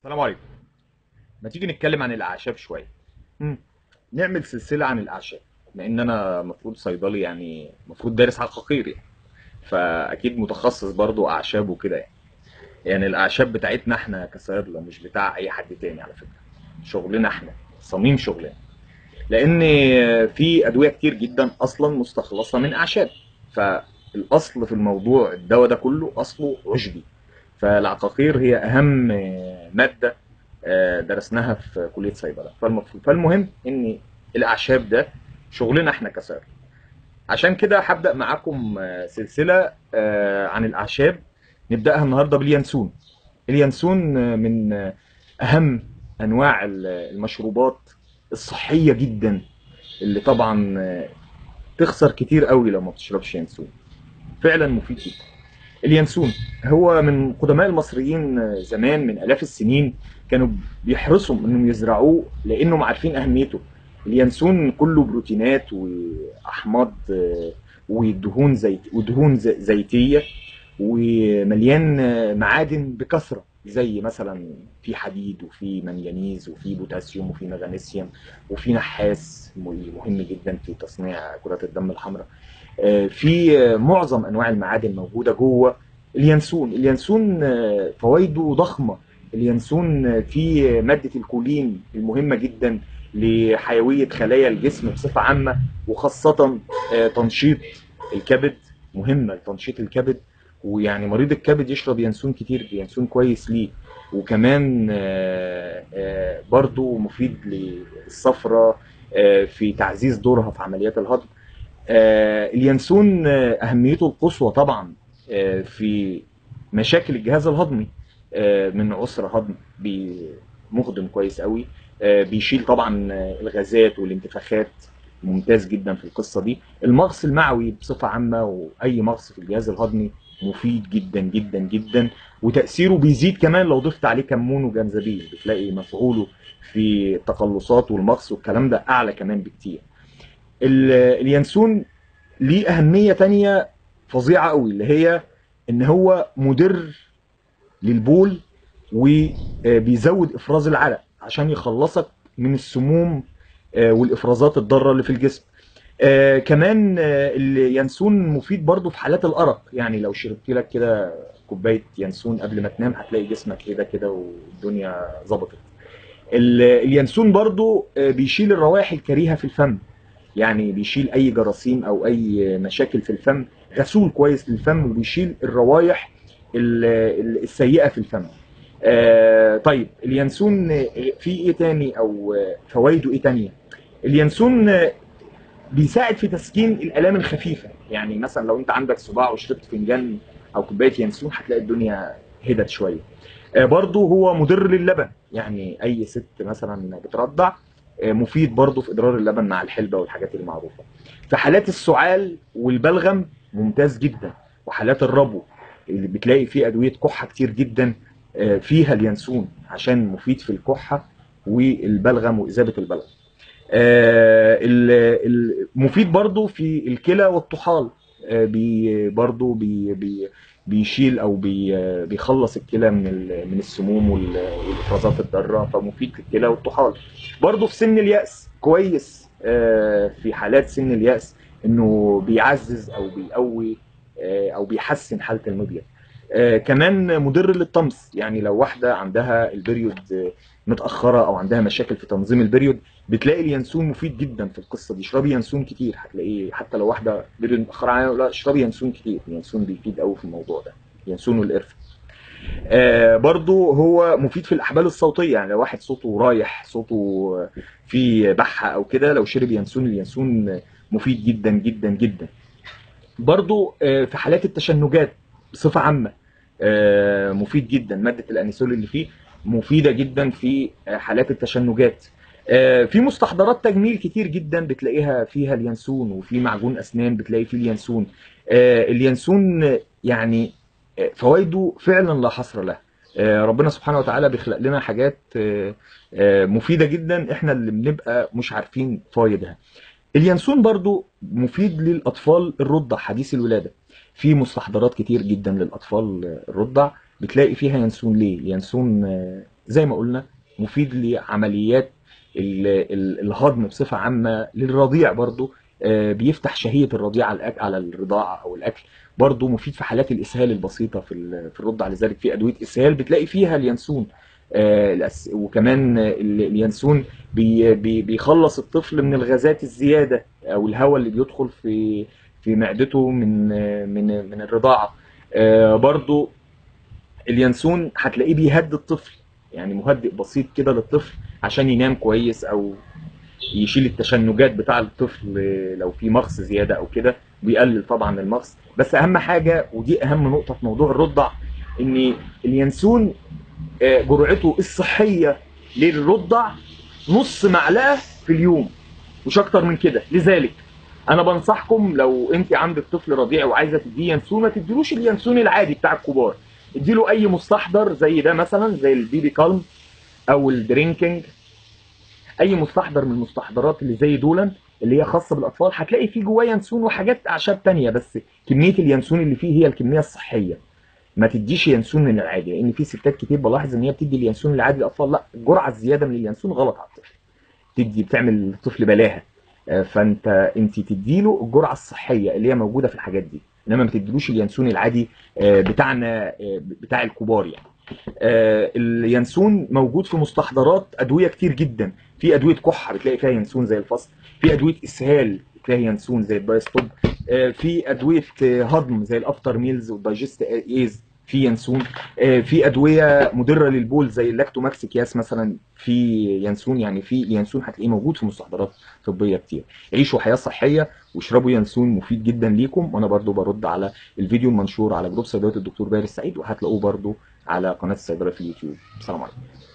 السلام عليكم ما تيجي نتكلم عن الاعشاب شويه مم. نعمل سلسله عن الاعشاب لان انا المفروض صيدلي يعني المفروض دارس على الحقير يعني فاكيد متخصص برضو اعشاب وكده يعني يعني الاعشاب بتاعتنا احنا كصيادله مش بتاع اي حد تاني على فكره شغلنا احنا صميم شغلنا لان في ادويه كتير جدا اصلا مستخلصه من اعشاب فالاصل في الموضوع الدواء ده كله اصله عشبي فالعقاقير هي اهم ماده آه، درسناها في كليه صيدله فالمفروض فالمهم ان الاعشاب ده شغلنا احنا كصيادله عشان كده هبدا معاكم آه، سلسله آه، عن الاعشاب نبداها النهارده باليانسون اليانسون آه، من آه، اهم انواع ال- المشروبات الصحيه جدا اللي طبعا آه، تخسر كتير قوي لو ما بتشربش ينسون فعلا مفيد جدا اليانسون هو من قدماء المصريين آه، زمان من الاف السنين كانوا بيحرصوا انهم يزرعوه لانهم عارفين اهميته اليانسون كله بروتينات واحماض آه، ودهون زيت ودهون ز- زيتيه ومليان آه، معادن بكثره زي مثلا في حديد وفي منجنيز وفي بوتاسيوم وفي مغنيسيوم وفي نحاس مهم جدا في تصنيع كرات الدم الحمراء آه، في آه، معظم انواع المعادن موجوده جوه اليانسون اليانسون آه، فوائده ضخمه اليانسون آه، فيه ماده الكولين المهمه جدا لحيويه خلايا الجسم بصفه عامه وخاصه آه، تنشيط الكبد مهمه لتنشيط الكبد ويعني مريض الكبد يشرب ينسون كتير ينسون كويس ليه وكمان آه، آه، برضو مفيد للصفرة آه، في تعزيز دورها في عمليات الهضم آه، اليانسون آه، أهميته القصوى طبعا آه، في مشاكل الجهاز الهضمي آه، من عسر هضم بي- مخدم كويس قوي آه، بيشيل طبعا آه، الغازات والانتفاخات ممتاز جدا في القصة دي المغص المعوي بصفة عامة وأي مغص في الجهاز الهضمي مفيد جدا جدا جدا وتأثيره بيزيد كمان لو ضفت عليه كمون وجنزبيل بتلاقي مفعوله في التقلصات والمغص والكلام ده أعلى كمان بكتير ال- اليانسون ليه أهمية تانية فظيعة قوي اللي هي إن هو مدر للبول وبيزود إفراز العرق عشان يخلصك من السموم آه، والإفرازات الضارة اللي في الجسم آه كمان آه اليانسون مفيد برضو في حالات الأرق يعني لو شربت لك كده كوباية يانسون قبل ما تنام هتلاقي جسمك كده كده والدنيا ظبطت ال- اليانسون برضو آه بيشيل الروائح الكريهة في الفم يعني بيشيل أي جراثيم أو أي مشاكل في الفم غسول كويس للفم وبيشيل الروائح ال- ال- السيئة في الفم آه طيب اليانسون آه، فيه ايه تاني او آه، فوائده ايه تانية اليانسون آه، بيساعد في تسكين الالام الخفيفه يعني مثلا لو انت عندك صداع وشربت فنجان او كوبايه ينسون هتلاقي الدنيا هدت شويه آه، برضه هو مضر للبن يعني اي ست مثلا بترضع آه، مفيد برضه في اضرار اللبن مع الحلبه والحاجات المعروفه في حالات السعال والبلغم ممتاز جدا وحالات الربو اللي بتلاقي فيه ادويه كحه كتير جدا آه، فيها اليانسون عشان مفيد في الكحه والبلغم واذابه البلغم آه، ال- ال- مفيد برضو في الكلى والطحال آه، بي برضو بي بي بيشيل او بي آه، بيخلص الكلى من ال- من السموم وال- والافرازات الضاره فمفيد في الكلى والطحال برضو في سن اليأس كويس آه، في حالات سن اليأس انه بيعزز او بيقوي آه، او بيحسن حاله المبيض آه، كمان مضر للطمس يعني لو واحده عندها البريود آه، متاخره او عندها مشاكل في تنظيم البريود بتلاقي اليانسون مفيد جدا في القصه دي اشربي ينسون كتير هتلاقيه حتى لو واحده بريود متاخره عنها لا اشربي ينسون كتير اليانسون بيفيد قوي في الموضوع ده ينسون والقرفه آه برضو هو مفيد في الاحبال الصوتيه يعني لو واحد صوته رايح صوته فيه بحه او كده لو شرب ينسون اليانسون مفيد جدا جدا جدا برضو آه، في حالات التشنجات بصفة عامة آه، مفيد جدا مادة الأنيسول اللي فيه مفيدة جدا في آه، حالات التشنجات آه، في مستحضرات تجميل كتير جدا بتلاقيها فيها اليانسون وفي معجون أسنان بتلاقي فيه اليانسون آه، اليانسون آه، يعني آه، فوائده فعلا لا حصر لها آه، ربنا سبحانه وتعالى بيخلق لنا حاجات آه، آه، مفيدة جدا احنا اللي بنبقى مش عارفين فوائدها اليانسون برضو مفيد للأطفال الرضع حديث الولادة في مستحضرات كتير جدا للأطفال الرضع بتلاقي فيها ينسون ليه اليانسون آه، زي ما قلنا مفيد لعمليات ال- ال- الهضم بصفة عامة للرضيع برضو آه، بيفتح شهية الرضيع على الأك- على الرضاعة أو الأكل برضو مفيد في حالات الإسهال البسيطة في ال- في الرضع لذلك في أدوية إسهال بتلاقي فيها اليانسون آه، الأس- وكمان آه، ال- اليانسون بي- بي- بيخلص الطفل من الغازات الزيادة أو الهواء اللي بيدخل في في معدته من آه، من من الرضاعة آه، برضو اليانسون هتلاقيه بيهدي الطفل يعني مهدئ بسيط كده للطفل عشان ينام كويس او يشيل التشنجات بتاع الطفل لو في مغص زياده او كده بيقلل طبعا المغص بس اهم حاجه ودي اهم نقطه في موضوع الرضع ان اليانسون آه، جرعته الصحيه للرضع نص معلقه في اليوم مش اكتر من كده لذلك انا بنصحكم لو انت عندك طفل رضيع وعايزه تديه ينسون ما تديلوش اليانسون العادي بتاع الكبار اديله اي مستحضر زي ده مثلا زي البيبي كالم او الدرينكينج اي مستحضر من المستحضرات اللي زي دولا اللي هي خاصه بالاطفال هتلاقي فيه جواه ينسون وحاجات اعشاب تانية بس كميه اليانسون اللي فيه هي الكميه الصحيه ما تديش ينسون من العادي لان في ستات كتير بلاحظ ان هي بتدي اليانسون العادي للاطفال لا الجرعه الزياده من اليانسون غلط على الطفل تدي بتعمل الطفل بلاهه آه، فانت انت تديله الجرعه الصحيه اللي هي موجوده في الحاجات دي انما ما تديلوش اليانسون العادي آه، بتاعنا آه، بتاع الكبار يعني آه، اليانسون موجود في مستحضرات ادويه كتير جدا في ادويه كحه بتلاقي فيها ينسون زي الفصل في ادويه اسهال بتلاقي ينسون زي الدايستوب آه، في ادويه آه، هضم زي الافتر ميلز والدايجست ايز في ينسون آه، في ادويه مضره للبول زي اللاكتوماكس اكياس مثلا في ينسون يعني في اليانسون هتلاقيه موجود في مستحضرات طبيه كتير عيشوا حياه صحيه واشربوا ينسون مفيد جدا ليكم وانا برضو برد على الفيديو المنشور على جروب صيدليه الدكتور بارس سعيد وهتلاقوه برضو على قناه الصيدله في اليوتيوب السلام عليكم